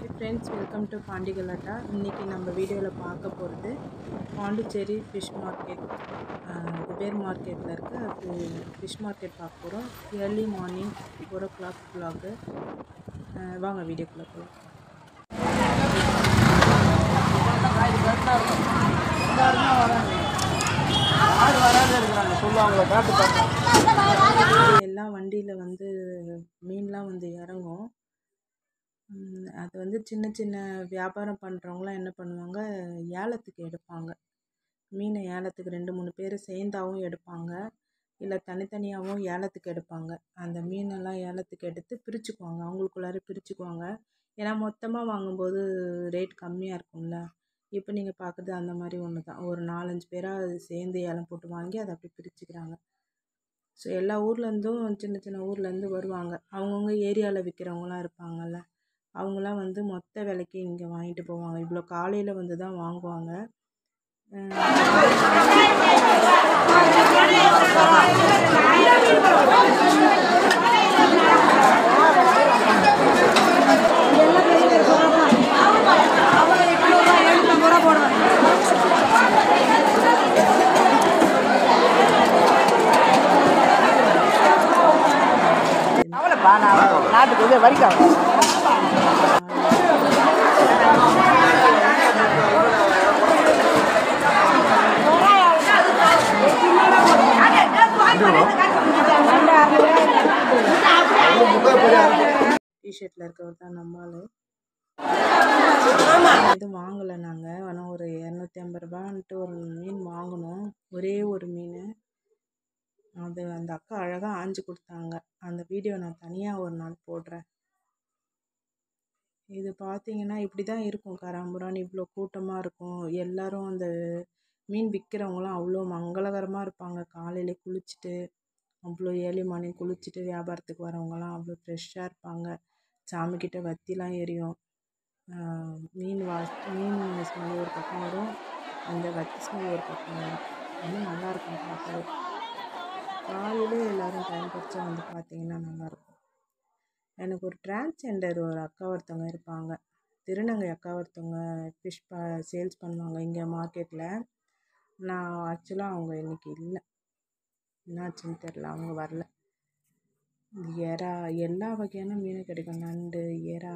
Hi friends welcome to Pondy Galatta இன்றைக்கி நம்ம வீடியோவில் பார்க்க போகிறது பாண்டிச்சேரி ஃபிஷ் மார்க்கெட் குபேர் மார்க்கெட்டில் இருக்க அது ஃபிஷ் மார்க்கெட் பார்க்க போகிறோம் early morning four o'clock vlog. Ah வாங்க வீடியோக்குள்ளே போகலாம் எல்லாம் வண்டியில் வந்து மீன்லாம் வந்து இறங்கும் ம், அது வந்து சின்ன சின்ன வியாபாரம் பண்ணுறவங்களாம் என்ன பண்ணுவாங்க ஏலத்துக்கு எடுப்பாங்க மீனை ஏலத்துக்கு ரெண்டு மூணு பேர் சேர்ந்தாவும் எடுப்பாங்க இல்லை தனித்தனியாகவும் ஏலத்துக்கு எடுப்பாங்க அந்த மீனெல்லாம் ஏலத்துக்கு எடுத்து பிரிச்சுக்குவாங்க அவங்களுக்குள்ளார பிரிச்சுக்குவாங்க ஏன்னா மொத்தமாக வாங்கும்போது ரேட் கம்மியாக இருக்கும்ல இப்போ நீங்கள் பார்க்குறது அந்த மாதிரி ஒன்று தான் ஒரு நாலஞ்சு பேராக அது சேர்ந்து ஏலம் போட்டு வாங்கி அதை அப்படி பிரிச்சுக்கிறாங்க ஸோ எல்லா ஊர்லேருந்தும் சின்ன சின்ன ஊர்லேருந்து வருவாங்க அவங்கவுங்க ஏரியாவில் விற்கிறவங்களாம் இருப்பாங்கல்ல அவங்களாம் வந்து மொத்த விலைக்கு இங்கே வாங்கிட்டு போவாங்க இவ்வளோ காலையில் வந்து தான் வாங்குவாங்க கவலைப்பா நான் நாட்டுக்கு வந்து வரிக்காக டிஷர்ட்டில் இருக்கவர் தான் நம்மால் எதுவும் வாங்கலை நாங்கள் ஆனால் ஒரு இரநூத்தி ஐம்பது ரூபான்ட்டு ஒரு மீன் வாங்கினோம் ஒரே ஒரு மீன் அது அந்த அக்கா அழகாக ஆஞ்சு கொடுத்தாங்க அந்த வீடியோ நான் தனியாக ஒரு நாள் போடுறேன் இது பார்த்தீங்கன்னா இப்படி தான் இருக்கும் கராம்புரான்னு இவ்வளோ கூட்டமாக இருக்கும் எல்லாரும் அந்த மீன் விற்கிறவங்களாம் அவ்வளோ மங்களகரமாக இருப்பாங்க காலையிலே குளிச்சுட்டு அவ்வளோ ஏர்லி மார்னிங் குளிச்சுட்டு வியாபாரத்துக்கு வரவங்கலாம் அவ்வளோ ஃப்ரெஷ்ஷாக இருப்பாங்க சாமிக்கிட்ட வத்திலாம் எரியும் ஆஹ் மீன் வா மீன் ஸ்மெல் ஒரு பக்கம் வரும் அந்த வத்தி ஸ்மெல் ஒரு பக்கம் வரும் இன்னும் நல்லாயிருக்கும் பார்க்கவே காலையிலே எல்லோரும் டைம் கிடச்சா வந்து பார்த்தீங்கன்னா நல்லாயிருக்கும் எனக்கு ஒரு டிரான்ஸ்ஜெண்டர் ஒரு அக்கா ஒருத்தவங்க இருப்பாங்க திருநங்கை அக்கா ஒருத்தவங்க ஃபிஷ் ப சேல்ஸ் பண்ணுவாங்க இங்கே மார்க்கெட்டில் நான் ஆக்சுவலாக அவங்க இன்னைக்கு இல்லை என்னாச்சுன்னு தெரில அவங்க வரல எறா எல்லா வகையான மீனும் கிடைக்கும் நண்டு எறா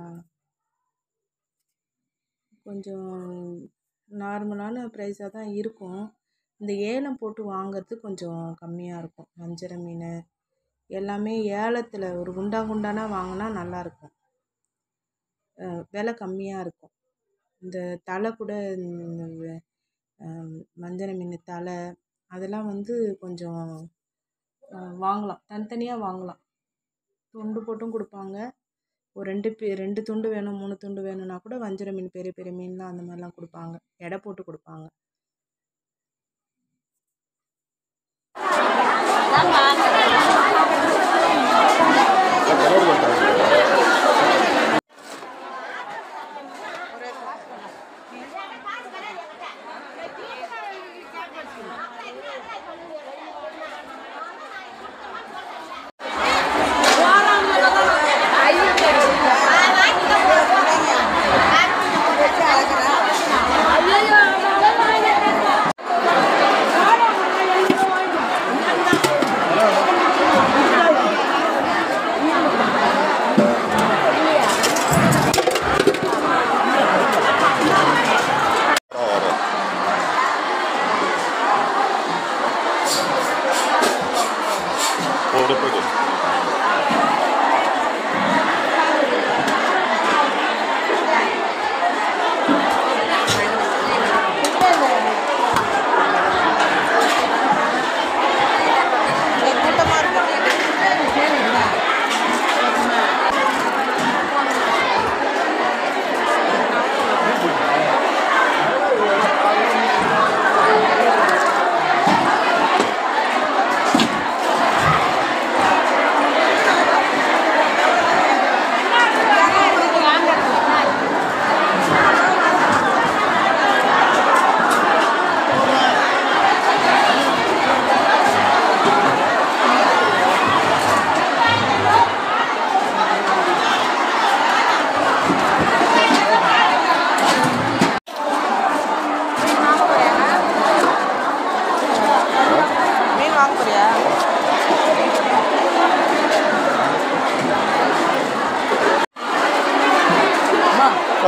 கொஞ்சம் நார்மலான ப்ரைஸாக தான் இருக்கும் இந்த ஏலம் போட்டு வாங்குறது கொஞ்சம் கம்மியாக இருக்கும் வஞ்சர மீன் எல்லாமே ஏலத்தில் ஒரு குண்டா குண்டானா வாங்கினா நல்லாயிருக்கும் விலை கம்மியாக இருக்கும் இந்த தலை கூட இந்த வெ- அஹ் வஞ்சர மீன் தலை அதெல்லாம் வந்து கொஞ்சம் அஹ் வாங்கலாம் தனித்தனியாக வாங்கலாம் துண்டு போட்டும் கொடுப்பாங்க ஒரு ரெண்டு பே ரெண்டு துண்டு வேணும் மூணு துண்டு வேணும்னா கூட வஞ்சர மீன் பெரிய பெரிய மீன்லாம் அந்த மாதிரிலாம் கொடுப்பாங்க எடை போட்டு கொடுப்பாங்க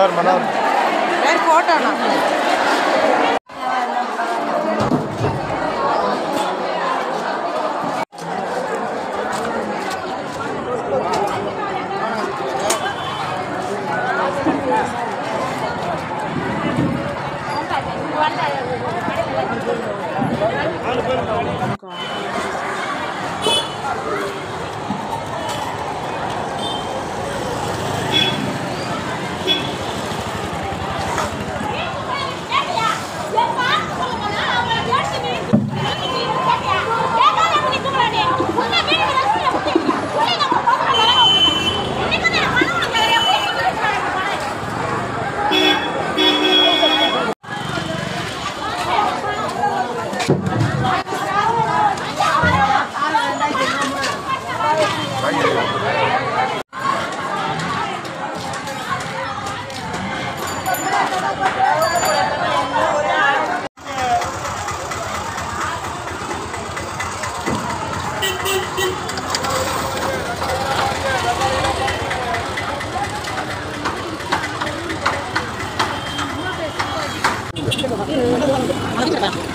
மனோர் மனோர் வேறு ஃபோட்டோண்ணா Thank you.